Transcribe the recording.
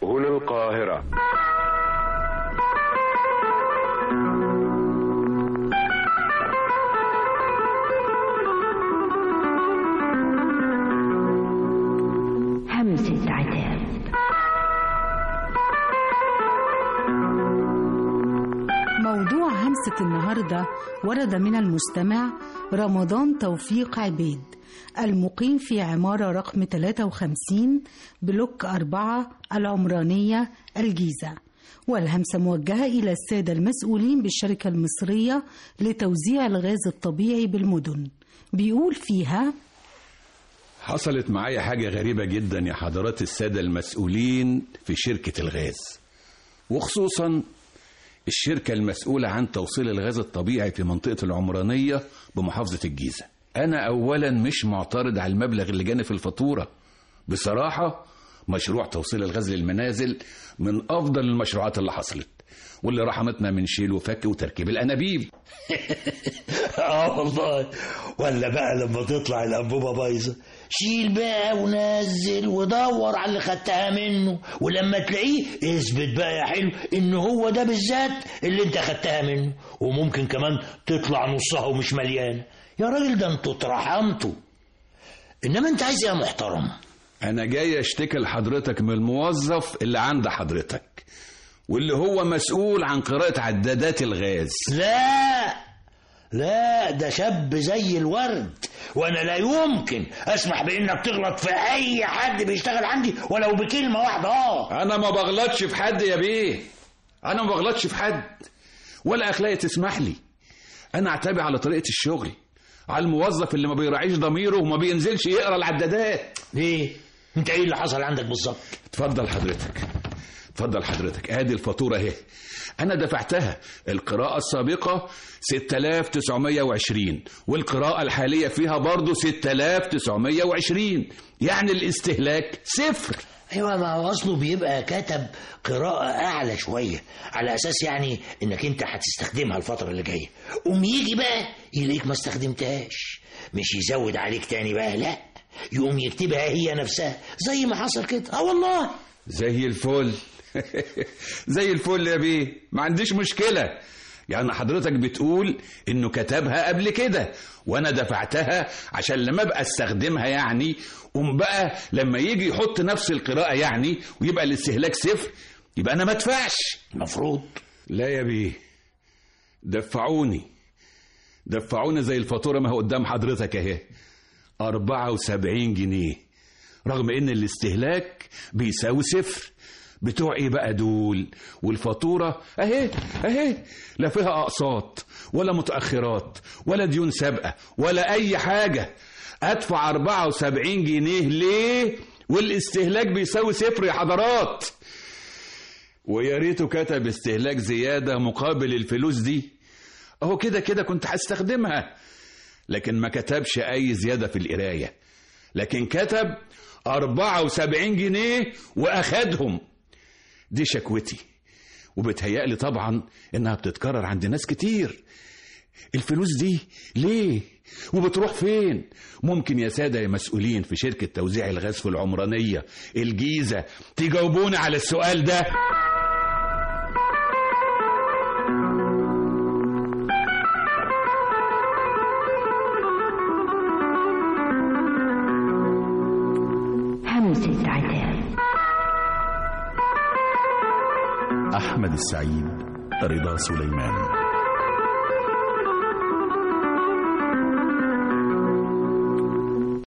هنا القاهرة همسة عتاب موضوع همسة النهاردة ورد من المستمع رمضان توفيق عبيد المقيم في عمارة رقم 53 بلوك 4 العمرانية الجيزة والهمسة موجهة إلى السادة المسؤولين بالشركة المصرية لتوزيع الغاز الطبيعي بالمدن بيقول فيها حصلت معايا حاجة غريبة جدا يا حضرات السادة المسؤولين في شركة الغاز وخصوصا الشركة المسؤولة عن توصيل الغاز الطبيعي في منطقة العمرانية بمحافظة الجيزة أنا أولا مش معترض على المبلغ اللي جاني في الفاتورة بصراحة مشروع توصيل الغاز للمنازل من أفضل المشروعات اللي حصلت واللي رحمتنا من شيل وفك وتركيب الأنابيب اه والله ولا بقى لما تطلع الانبوبه بايظه شيل بقى ونزل ودور على اللي خدتها منه ولما تلاقيه اثبت بقى يا حلو ان هو ده بالذات اللي انت خدتها منه وممكن كمان تطلع نصها ومش مليانه يا راجل ده انتوا اترحمتوا انما انت عايز ايه يا محترم أنا جاي أشتكي لحضرتك من الموظف اللي عند حضرتك واللي هو مسؤول عن قراءة عدادات الغاز لا لا ده شاب زي الورد وانا لا يمكن اسمح بانك تغلط في اي حد بيشتغل عندي ولو بكلمه واحده اه أنا ما بغلطش في حد يا بيه أنا ما بغلطش في حد ولا أخلاقي تسمح لي أنا أعتبي على طريقة الشغل على الموظف اللي ما بيراعيش ضميره وما بينزلش يقرا العدادات ليه انت ايه اللي حصل عندك بالظبط اتفضل حضرتك اتفضل حضرتك ادي الفاتوره اهي انا دفعتها القراءه السابقه 6920 والقراءه الحاليه فيها برضه 6920 يعني الاستهلاك صفر ايوه ما هو اصله بيبقى كتب قراءة اعلى شوية على اساس يعني انك انت هتستخدمها الفترة اللي جاية قوم يجي بقى يلاقيك ما استخدمتهاش مش يزود عليك تاني بقى لا يقوم يكتبها هي نفسها زي ما حصل كده اه والله زي الفل زي الفل يا بيه ما عنديش مشكله يعني حضرتك بتقول انه كتبها قبل كده وانا دفعتها عشان لما ابقى استخدمها يعني قوم بقى لما يجي يحط نفس القراءه يعني ويبقى الاستهلاك صفر يبقى انا ما ادفعش المفروض لا يا بيه دفعوني دفعوني زي الفاتوره ما هو قدام حضرتك اهي 74 جنيه رغم ان الاستهلاك بيساوي صفر بتوع ايه بقى دول والفاتوره اهي اهي لا فيها اقساط ولا متاخرات ولا ديون سابقه ولا اي حاجه ادفع 74 جنيه ليه والاستهلاك بيساوي صفر يا حضرات ويا ريته كتب استهلاك زياده مقابل الفلوس دي اهو كده كده كنت هستخدمها لكن ما كتبش اي زياده في القرايه لكن كتب 74 جنيه واخدهم دي شكوتي وبتهيألي طبعا انها بتتكرر عند ناس كتير الفلوس دي ليه وبتروح فين ممكن يا سادة يا مسؤولين في شركة توزيع الغاز في العمرانية الجيزة تجاوبوني على السؤال ده همسة عتاب أحمد السعيد رضا سليمان